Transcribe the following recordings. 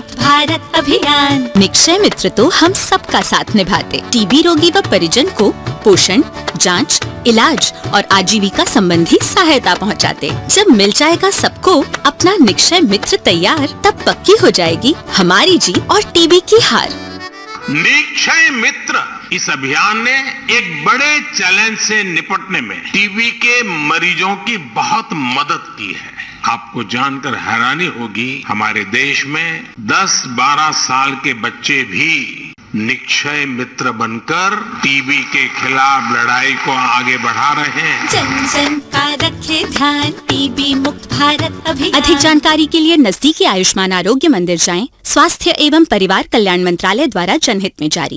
मुक्त भारत अभियान निक्षय मित्र तो हम सबका साथ निभाते टीबी रोगी व परिजन को पोषण जांच, इलाज और आजीविका संबंधी सहायता पहुंचाते। जब मिल जाएगा सबको अपना निक्षय मित्र तैयार तब पक्की हो जाएगी हमारी जीत और टीबी की हार निक्षय मित्र इस अभियान ने एक बड़े चैलेंज से निपटने में टीबी के मरीजों की बहुत मदद की है आपको जानकर हैरानी होगी हमारे देश में 10-12 साल के बच्चे भी निक्षय मित्र बनकर टीबी के खिलाफ लड़ाई को आगे बढ़ा रहे हैं जन जन का रखे ध्यान टीबी मुक्त भारत अभियान अधिक जानकारी के लिए नजदीकी आयुष्मान आरोग्य मंदिर जाएं स्वास्थ्य एवं परिवार कल्याण मंत्रालय द्वारा जनहित में जारी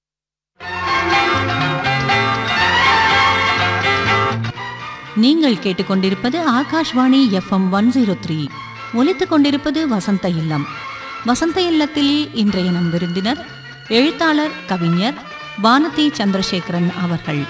நீங்கள் கேட்டுக்கொண்டிருப்பது Akashvani FM one zero three ஒலித்துக் கொண்டிருப்பது வசந்த இல்லம் வசந்த இல்லத்தில் இன்றைய நம் விருந்தினர் எழுத்தாளர் கவிஞர் வானதி சந்திரசேகரன் அவர்கள்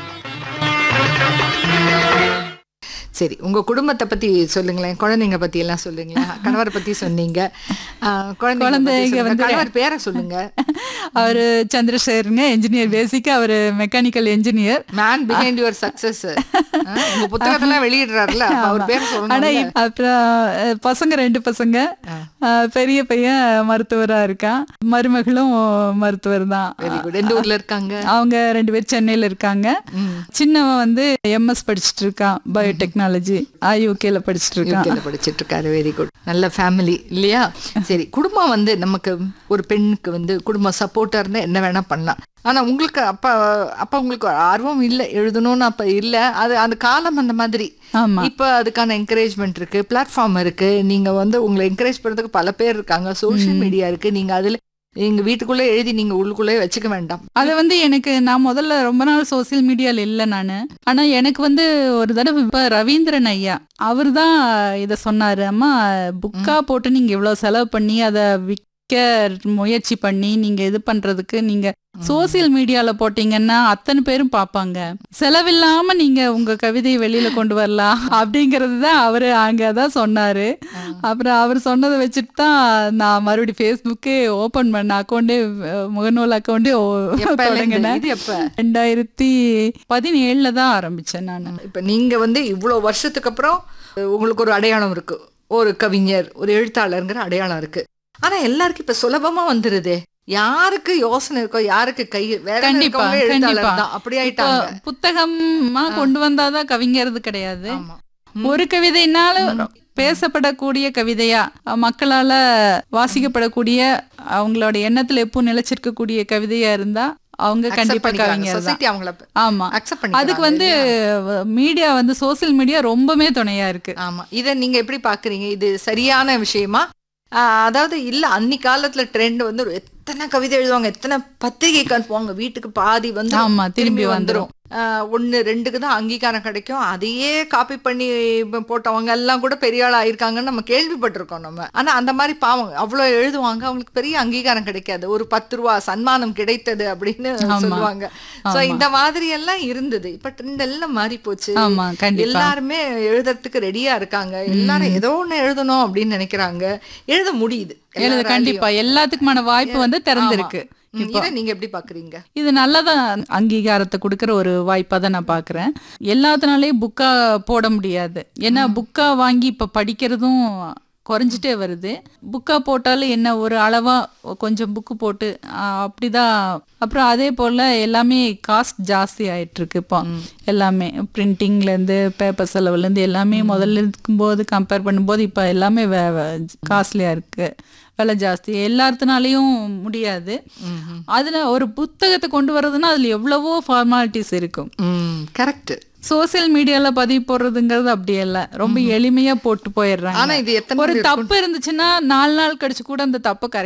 சரி உங்க குடும்பத்தை பத்தி சொல்லுங்களேன் குழந்தைங்க பத்தி எல்லாம் சொல்லுங்களேன் கணவரை பத்தி சொன்னீங்க ஆஹ், குழந்தைங்க பத்தி குழந்தைங்க சொல்லுங்க. வந்து- கணவர் பேரை சொல்லுங்க அவரு சந்திரசேகருங்க என்ஜினியர் பேசிக்கா அவரு mechanical engineer man behind your success உங்க புத்தகத்தெல்லாம் வெளியிடுறாருல அப்ப அவர் பேரை ஆனா சொல்லணும் இப்ப- அப்புறம் அஹ், பசங்க ரெண்டு பசங்க அஹ், பெரிய பையன் மருத்துவரா இருக்கான் மருமகளும் மருத்துவர் தான் வெரி குட் எந்த ஊர்ல இருக்காங்க அவங்க ரெண்டு பேர் சென்னையில இருக்காங்க சின்னவன் வந்து எம்எஸ் படிச்சிட்டு இருக்கான் பயோடெக்னாலஜி ஐயூகேல படிச்சிட்டு இருக்கான் யூகேல படிச்சிட்டு இருக்காரு வெரி குட் நல்ல ஃபேமிலி இல்லையா சரி குடும்பம் வந்து நமக்கு ஒரு பெண்ணுக்கு வந்து குடும்பம் சப்போர்ட்டா இருந்தா என்ன வேணா பண்ணலாம் ஆனா உங்களுக்கு அப்ப அப்ப உங்களுக்கு ஆர்வம் இல்ல எழுதணும்னு அப்ப இல்ல அது அந்த காலம் அந்த மாதிரி ஆமா. இப்ப அதுக்கான என்கரேஜ்மெண்ட் இருக்கு பிளாட்ஃபார்ம் இருக்கு நீங்க வந்து உங்களை என்கரேஜ் பண்றதுக்கு பல பேர் இருக்காங்க சோஷியல் மீடியா இருக்கு நீங்க அதுல எங்க வீட்டுக்குள்ளே எழுதி நீங்க உள்ளுக்குள்ளே வச்சுக்க வேண்டாம் அது வந்து எனக்கு நான் முதல்ல ரொம்ப நாள் சோசியல் மீடியால இல்லை நான் ஆனா எனக்கு வந்து ஒரு தடவை இப்ப ரவீந்திரன் ஐயா அவர் தான் இதை சொன்னாரு அம்மா புக்கா போட்டு நீங்க இவ்வளவு செலவு பண்ணி அதை விற்க முயற்சி பண்ணி நீங்க இது பண்றதுக்கு நீங்க சோசியல் மீடியால போட்டீங்கன்னா அத்தனை பேரும் பார்ப்பாங்க செலவில்லாம நீங்க உங்க கவிதையை வெளியில கொண்டு வரலாம் அப்படிங்கிறது தான் அவரு அங்க தான் சொன்னாரு அப்புறம் அவர் சொன்னதை வச்சுட்டு தான் நான் மறுபடியும் ஃபேஸ்புக்கே ஓபன் பண்ண அக்கௌண்டே முகநூல் அக்கௌண்டே எப்ப இருந்து? தொடங்கினேன் இது எப்ப ரெண்டாயிரத்தி பதினேழுல தான் ஆரம்பிச்சேன் நான் இப்ப நீங்க வந்து இவ்வளவு வருஷத்துக்கு அப்புறம் அஹ், உங்களுக்கு ஒரு அடையாளம் இருக்கு ஒரு கவிஞர் ஒரு எழுத்தாளருங்கிற அடையாளம் இருக்கு ஆனா எல்லாருக்கும் இப்ப சுலபமா வந்துருதே யாருக்கு யோசனை இருக்கோ யாருக்கு கை வேற கண்டிப்பா எழுத்தாளர் கண்டிப்பா தான் அப்படி இப்போ ஆயிட்டாங்க புத்தகமா கொண்டு வந்தாதான் கவிஞரது கிடையாது ஆமா ஒரு கவிதைனாலும் பேசப்படக்கூடிய கவிதையா மக்களால வாசிக்கப்படக்கூடிய அவங்களோட எண்ணத்துல எப்போ நிலைச்சிருக்கக்கூடிய கவிதையா இருந்தா அவங்க கண்டிப்பா கவிஞர் தான் சொசைட்டி அவங்கள ஆமா அக்செப்ட் பண்ணி அதுக்கு வந்து மீடியா வந்து சோசியல் மீடியா ரொம்பவே துணையா இருக்கு ஆமா இத நீங்க எப்படி பாக்குறீங்க இது சரியான விஷயமா ஆஹ், அதாவது இல்ல அன்னி காலத்துல ட்ரெண்ட் வந்து ஒரு எத்தனை கவிதை எழுதுவாங்க எத்தனை பத்திரிகைக்கு அனுப்புவாங்க வீட்டுக்கு பாதி வந்து ஆமா, திரும்பி வந்துரும் ஆஹ், ஒண்ணு ரெண்டுக்கு தான் அங்கீகாரம் கிடைக்கும் அதையே காப்பி பண்ணி இப்ப போட்டவங்க எல்லாம் கூட பெரிய ஆள் ஆயிருக்காங்கன்னு நம்ம கேள்விப்பட்டிருக்கோம் நம்ம ஆனா அந்த மாதிரி பாவம் அவ்வளவு எழுதுவாங்க அவங்களுக்கு பெரிய அங்கீகாரம் கிடைக்காது ஒரு பத்து ரூபா சன்மானம் கிடைத்தது அப்படின்னு சொல்லுவாங்க சோ இந்த மாதிரி எல்லாம் இருந்தது இப்ப ட்ரெண்ட் எல்லாம் மாறி போச்சு ஆமா கண்டிப்பா எல்லாருமே எழுதுறதுக்கு ரெடியா இருக்காங்க எல்லாரும் ஏதோ ஒண்ணு எழுதணும் அப்படின்னு நினைக்கிறாங்க எழுத முடியுது எழுத எல்லாராலையும். கண்டிப்பா எல்லாத்துக்குமான வாய்ப்பு வந்து திறந்திருக்கு ஆமா. ம், இதை நீங்க எப்படி பாக்குறீங்க இது நல்லதா அங்கீகாரத்தை கொடுக்கிற ஒரு வாய்ப்பா தான் நான் பாக்குறேன் எல்லாத்தினாலையும் புக்கா போட முடியாது ஏன்னா புக்கா வாங்கி இப்ப படிக்கிறதும் குறைஞ்சிட்டே வருது புக்கா போட்டாலும் என்ன ஒரு அளவா கொஞ்சம் புக்கு போட்டு ஆஹ், அப்படிதான் அப்புறம் அதே போல எல்லாமே காஸ்ட் ஜாஸ்தி ஆயிட்டு இருக்கு இப்போ எல்லாமே பிரிண்டிங்ல இருந்து பேப்பர் செலவுல இருந்து எல்லாமே முதல்ல இருக்கும்போது கம்பேர் பண்ணும்போது இப்ப எல்லாமே காஸ்ட்லியா இருக்கு விலை ஜாஸ்தி எல்லாத்தினாலையும் முடியாது அதுல ஒரு புத்தகத்தை கொண்டு வர்றதுன்னா அதுல எவ்வளவோ ஃபார்மாலிட்டிஸ் இருக்கும் ம் கரெக்ட் சோசியல் மீடியால பதிவு போடுறதுங்கிறது அப்படி இல்ல ரொம்ப எளிமையா போட்டு போயிடுறாங்க ஆனா இது எத்தனை ஒரு பேர் தப்பு இருந்துச்சுன்னா நாலு நாள் கழிச்சு கூட அந்த தப்பை